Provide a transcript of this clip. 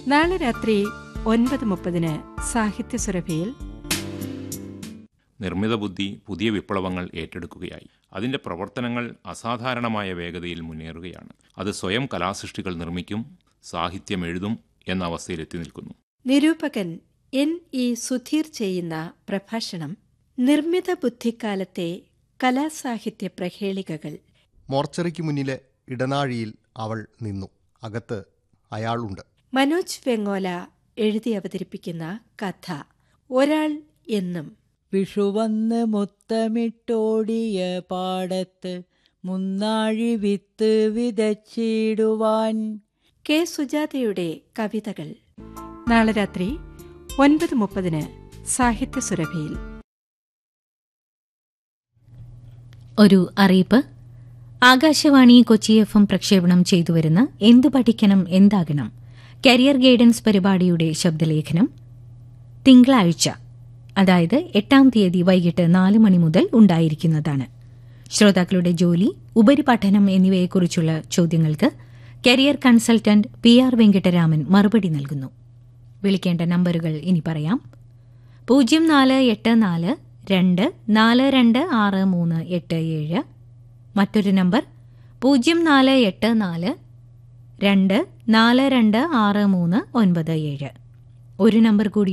നാളെ രാത്രി ഒൻപത് മുപ്പതിന് സാഹിത്യ സുരഭിയിൽ നിർമ്മിത ബുദ്ധി പുതിയ വിപ്ലവങ്ങൾ ഏറ്റെടുക്കുകയായി അതിൻ്റെ പ്രവർത്തനങ്ങൾ അസാധാരണമായ വേഗതയിൽ മുന്നേറുകയാണ് അത് സ്വയം കലാസൃഷ്ടികൾ നിർമ്മിക്കും സാഹിത്യം എഴുതും എന്ന അവസ്ഥയിലെത്തി നിൽക്കുന്നു നിരൂപകൻ എൻ ഇ സുധീർ ചെയ്യുന്ന പ്രഭാഷണം നിർമ്മിത ബുദ്ധിക്കാലത്തെ കലാസാഹിത്യ പ്രഹേളികകൾ മോർച്ചറിക്ക് മുന്നിലെ ഇടനാഴിയിൽ അവൾ നിന്നു അകത്ത് അയാളുണ്ട് മനോജ് വെങ്ങോല എഴുതി അവതരിപ്പിക്കുന്ന കഥ ഒരാൾ എന്നും വിഷുവന്ന് മുത്തമിട്ടോടിയ പാടത്ത് മുന്നാഴി വിത്ത് വിതച്ചിടുവാൻ കെ സുജാതയുടെ കവിതകൾ നാളെ രാത്രി ഒൻപത് മുപ്പതിന് സാഹിത്യ സുരഭിയിൽ ഒരു അറിയിപ്പ് ആകാശവാണി കൊച്ചി എഫ് എം പ്രക്ഷേപണം ചെയ്തുവരുന്ന എന്തു പഠിക്കണം എന്താകണം കരിയർ ഗൈഡൻസ് പരിപാടിയുടെ ശബ്ദലേഖനം തിങ്കളാഴ്ച അതായത് എട്ടാം തീയതി വൈകിട്ട് നാല് മണി മുതൽ ഉണ്ടായിരിക്കുന്നതാണ് ശ്രോതാക്കളുടെ ജോലി ഉപരിപഠനം എന്നിവയെക്കുറിച്ചുള്ള ചോദ്യങ്ങൾക്ക് career consultant P R Venkittaraman മറുപടി നൽകുന്നു വിളിക്കേണ്ട നമ്പറുകൾ ഇനി പറയാം പൂജ്യം നാല് എട്ട് നാല് രണ്ട് നാല് രണ്ട് ആറ് മൂന്ന് എട്ട് ഏഴ് മറ്റൊരു നമ്പർ പൂജ്യം നാല് എട്ട് നാല് രണ്ട് നാല് രണ്ട് ആറ് മൂന്ന് ഒൻപത് ഏഴ് ഒരു നമ്പർ കൂടി